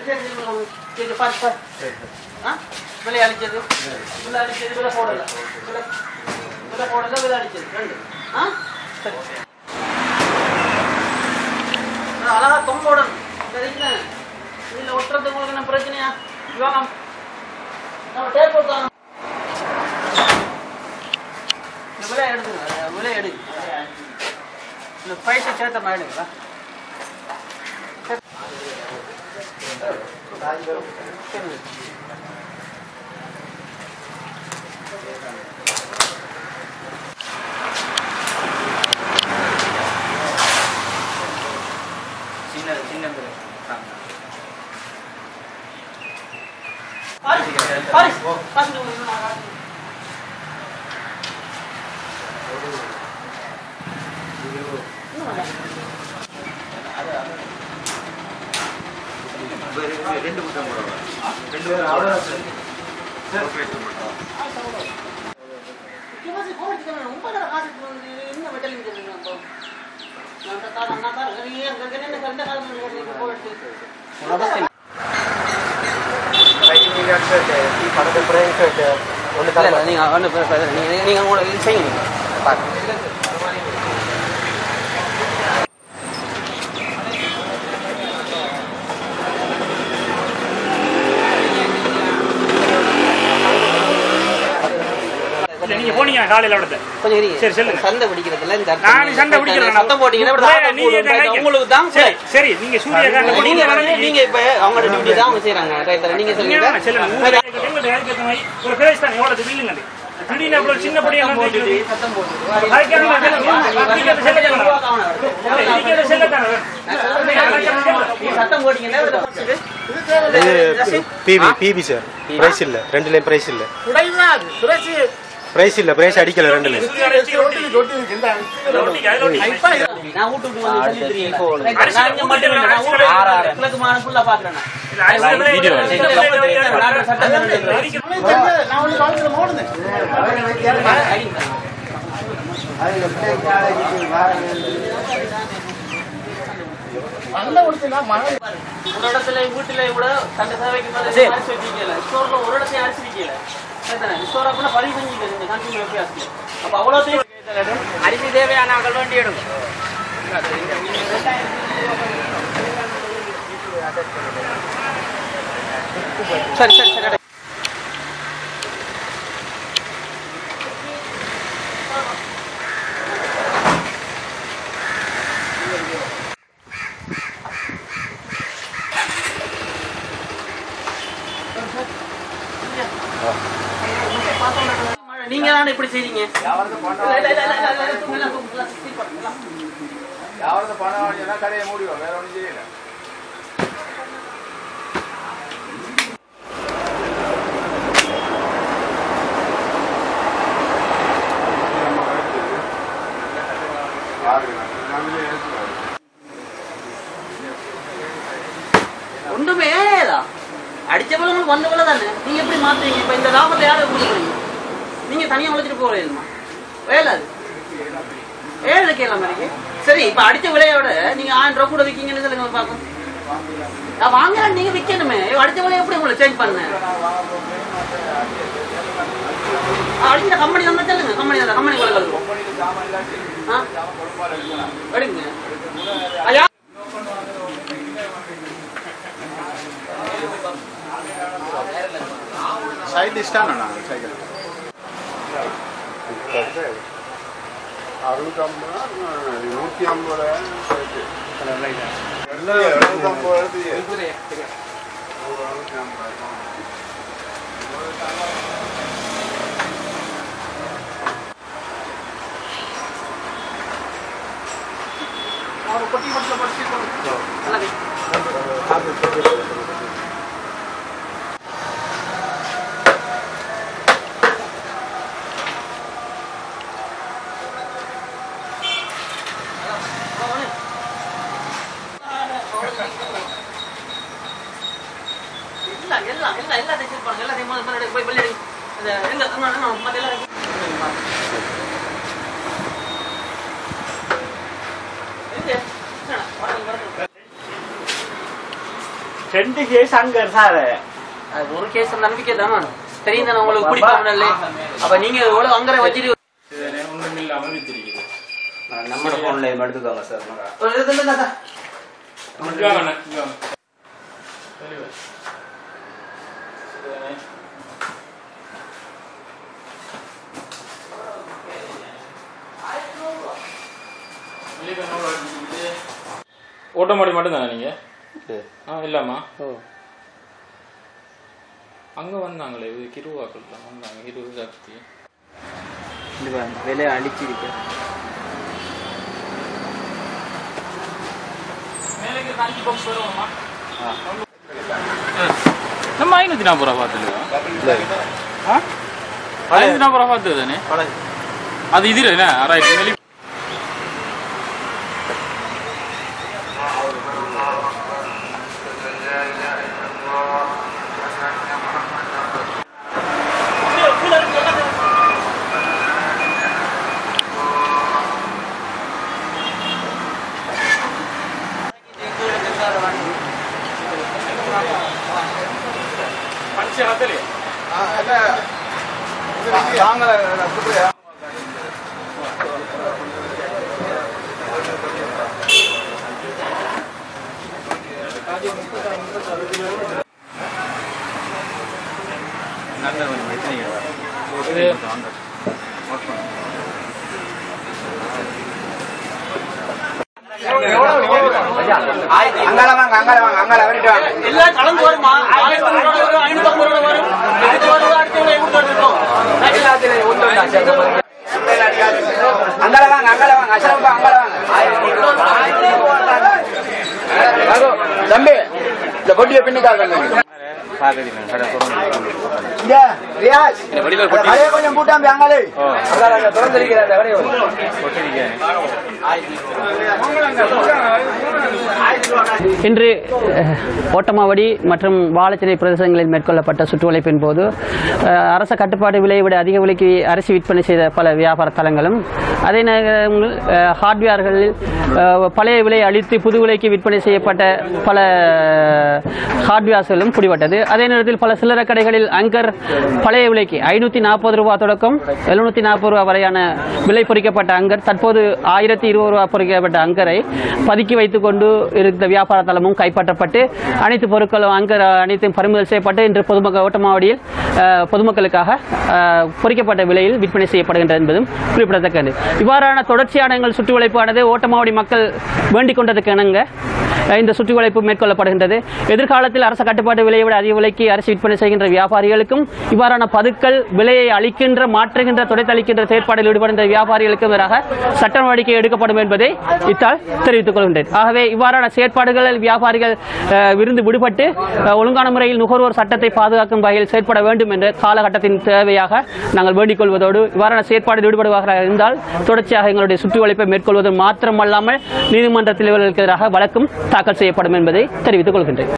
சரி, சரி, சரி, பாரு, பாரு. ஆ? விலை அடிச்சது விலை அடிச்சது விலை போடல விலை விலை போடல விலை அடிச்சது ரெண்டு ஆ சரி நான் அழகா தொம்போடணும் சரிங்களா இதில் ஒட்டுறது உங்களுக்கு என்ன பிரச்சனையா இவாங்க நம்ம டேப் போட்டாங்க இந்த விலை எடுத்துங்க அஹ் விலை எடுங்க இந்த பைசா சேர்த்த மாதிரி எடுங்களா சரி சின்ன சின்ன பேர் பாரு பாரு பாரு இன்னும் ரெண்டு முட்டம் போடுவாங்க ரெண்டு முட்டம் இவன் கோவிச்சுக்க வேணும் ரொம்ப நேரம் காத்துட்டு வந்து என்ன வெட்டலிங் தெரியுங்க அப்போ நான் அந்த காலம் நான் காலம் நீ அங்க என்ன கண்ட காலம் கோவிட்டு நீங்க ஒன்று நீங்க நீங்க உங்களோட இது செய்யுங்க இல்ல, நீங்க போனீங்க காலையில விடத்த கொஞ்சம் இருங்க. சரி, சொல்லுங்க. சண்டை பிடிக்கிறதுல இந்த நான் சண்டை பிடிக்கல சத்தம் போட்டீங்கன்னா இப்படி இல்ல, ஆட்டம் நீங்க போடும். என்ன நினைக்க- உங்களுக்கு தான் சரி சரி நீங்க சூரியகாந்த் நீங்க நீங்க வந்து நீங்க இப்ப அவங்களோட டியூட்டி தான் அவங்க செய்யறாங்க ரைட் நீங்க நீங்க சொல்லுங்க வேணா சொல்லுங்க. உங்க வேலைக்கு எங்களுக்கு அதுக்கேத்த மாதிரி ஒரு பிரதேச தான் எவ்வளவு பில்லுங்க அது? திடீர்னு அவ்வளவு சின்ன படியா சத்தம் வந்து போட்டுட்டு, வைக்கிறது. சத்தம் போட்டுட்டு. அதுக்கு என்ன சொல்லுங்க? நீங்க அதை செல்ல தானே? இல்ல, நீங்க அதை செல்ல தானே? நீங்க சத்தம் போட்டீங்கன்னா இதை பிடிச்சிட்டு, இது பிபி பிபி சார் பிரைஸ் இல்ல ரெண்டுலயும் பிரைஸ் இல்ல பிரைஸ் இல்ல பிரைஸ் அடிக்கல ரெண்டுலயும் சூரிய அடிச்சு ஒட்டி- அதுல ஒட்டிக்க, அதுல ஒட்டிக்க. நான் வீட்டுக்கு வந்து சொல்லி தெரியும். நான் இங்க மட்டும் இல்லை, நான் வீட்டுக்கு ஆறு, ஆறு. கிழக்கு மாநிலம் full ஆ பார்க்கிறேன் நான். இல்ல, அரிசி விலை வீடியோ. அரிசி விலை அரிசி நாட்டு சட்டம் விலை தெரிஞ்சது. அரிசி ஒரு இடத்துல வீட்டுல கூட தங்க சேவைக்கு மேல அரிசி வச்சிக்கல ஸ்டோர்ல ஒரு இடத்தையும் அரிசி வைக்கல ஸ்டோர் கூட பதிவு செஞ்சுக்கிறது இந்த கண்டினியூ வித்தியாசம் அப்ப அவ்வளவு அரிசி தேவையான ஆக்கள் வேண்டி எடுங்க சரி சரி சரி நீங்க தானே இப்படி செய்றீங்க இல்ல, இல்ல, இல்ல, இல்ல, இல்ல, இல்ல, தூங்க, இல்ல, தூங்க, இல்ல, sleep பண்ணுங்க. யாவது பணம் வாங்கினா கடையை மூடிவோம் வேற ஒன்றும் செய்யல ஒன்றுமே ஏதா அடிச்ச போல உங்களுக்கு வந்த போல தானே நீங்க எப்படி மாத்துவீங்க இப்ப இந்த லாபத்தை யாரும் கொடுக்குறீங்க நீங்க தனியா உழைச்சிட்டு போறீங்கம்மா வேலை அது ஏழு கேட்கலாம் மாதிரி சரி இப்ப அடிச்ச விலையோட நீங்க ஆயிரம் ரூபா கூட விற்கீங்கன்னு சொல்லுங்க பாக்கும் நான் வாங்குறேன் நீங்க விற்கணுமே அடிச்ச விலையை எப்படி உங்களை சேஞ்ச் பண்ண அடிக்கிற கம்பெனி தான் சொல்லுங்க கம்பெனி தான் கம்பெனி கூட கழுவோம் ஆ எடுங்க ஐயா சைடு இஷ்டானா சைக்கிள் அறுநூத்தம்பது நூற்றி ஐம்பது எழுநூத்தம்பது எழுபத்தி அவர் கொட்டி மட்டும் படிச்சு நல்லது எல்லாம் எல்லாம் எல்லாம் எல்லாத்தையும் செக் பண்ணுங்க எல்லாத்தையும் முதல்ல முன்னாடி போய் வெளியே இந்த எங்க அங்க அங்க மத்த எல்லாரும் எங்க என்னடா வரணும் வரணும் ரெண்டு கேஸ் அங்க சார் அது ஒரு கேஸ் நம்பிக்கை தானே தெரியும் தானே உங்களுக்கு பிடிப்பாங்கல்ல அப்ப நீங்க எவ்வளவு அங்கரை வச்சுட்டு ஒன்றும் இல்லாமல் வித்திருக்குது நம்மளோட போன்ல எடுத்துக்கோங்க சார் ஒரு இது இல்ல, தாத்தா. இங்க வாங்க அண்ணா, இங்க வாங்க. தெளிவா. சரிதானே? வெளியே நூறு அடிச்சுக்கிட்டு. ஓட்டமாடி மட்டும் தானே நீங்க ஆ இல்லாமா அங்க வந்தாங்களே இது கிருவாக்கள் வந்தாங்க கிருவ சக்தி விலையை அழிச்சிருக்கு நம்ம ஐநூத்தி நாற்பது ரூபா பார்த்துருக்கோம் ஐநூத்தி நாற்பது ரூபா பார்த்தது தானே அது இது என்ன ரைட் வெளி பஞ்சகத்திலே இது அங்கால வாங்க அங்கால வாங்க அங்கால வரட்டு வாங்க எல்லாம் கலந்து வருமா ஆயிரத்தி ஐநூறு ரூபா வரும் ஐநூத்தி ஐம்பது ரூபா வரும் அடுத்து வருது அடுத்து வருது எப்படி இருக்கும் அங்கால வாங்க அங்கால வாங்க அசரப்பா அங்கால வாங்க தம்பி இந்த பொட்டியை பின்னிக்காக ரியாஸ் கடையை கொஞ்சம் கூட்டாம்பி அங்காலே அங்கால திறந்திருக்கிறார் இன்று அஹ், ஓட்டமாவடி மற்றும் வாழைச்சேனை பிரதேசங்களில் மேற்கொள்ளப்பட்ட சுற்றுவளைப்பின் போது அஹ், அரச கட்டுப்பாட்டு விலையை விட அதிக விலைக்கு அரிசி விற்பனை செய்த பல வியாபார தலங்களும் அதே நேரங்களில் அஹ், ஹார்ட்வேர்களில் அஹ், பழைய விலை அளித்து புது விலைக்கு விற்பனை செய்யப்பட்ட பல ஹார்ட்வேர்ஸ்களும் பிடிபட்டது அதே நேரத்தில் பல சில்லறை கடைகளில் அங்கர் பழைய விலைக்கு ஐநூற்றி நாற்பது ரூபா தொடக்கம் எழுநூற்றி நாற்பது ரூபா வரையான விலை பொறிக்கப்பட்ட அங்கர் தற்போது ஆயிரத்தி இருபது ரூபா பொறிக்கப்பட்ட அங்கரை பதுக்கி வைத்துக் கொண்டு இருந்த வியாபார தளமும் கைப்பற்றப்பட்டு அனைத்து பொருட்களும் அங்கர் அனைத்தும் பறிமுதல் செய்யப்பட்டு இன்று பொதுமக்கள் ஓட்டமாவடியில் அஹ், பொதுமக்களுக்காக அஹ், பொறிக்கப்பட்ட விலையில் விற்பனை செய்யப்படுகின்றது என்பதும் குறிப்பிடத்தக்கது இவ்வாறான தொடர்ச்சியான எங்கள் சுற்றுவளைப்பானது ஓட்டமாவடி மக்கள் வேண்டிக் கொண்டதுக்கு இணங்க அஹ், இந்த சுற்றுவளைப்பு மேற்கொள்ளப்படுகின்றது எதிர்காலத்தில் அரச கட்டுப்பாட்டு விலையை விட அதிக விலைக்கு அரிசி விற்பனை செய்கின்ற வியாபாரிகளுக்கும் இவ்வாறான பதுக்கல் விலையை அளிக்கின்ற மாற்றுகின்ற துடைத்தளிக்கின்ற செயற்பாடில் ஈடுபடுகின்ற வியாபாரிகளுக்கும் எதிராக சட்ட நடவடிக்கை எடுக்கப்படும் என்பதை இத்தால் தெரிவித்துக் கொள்கின்றேன் ஆகவே இவ்வாறான செயற்பாடுகளில் வியாபாரிகள் அஹ், விருந்து விடுபட்டு அஹ், ஒழுங்கான முறையில் நுகர்வோர் சட்டத்தை பாதுகாக்கும் வகையில் செயற்பட வேண்டும் என்ற காலகட்டத்தின் தேவையாக நாங்கள் வேண்டிக் கொள்வதோடு இவ்வாறான செயற்பாடில் ஈடுபடுவதாக இருந்தால் தொடர்ச்சியாக எங்களுடைய சுற்றுவளைப்பை மேற்கொள்வது மாத்திரமல்லாமல் நீதிமன்றத்தில் இவர்களுக்கு எதிராக வழக்கும் தாக்கல் செய்யப்படும் என்பதை தெரிவித்துக் கொள்கின்றேன்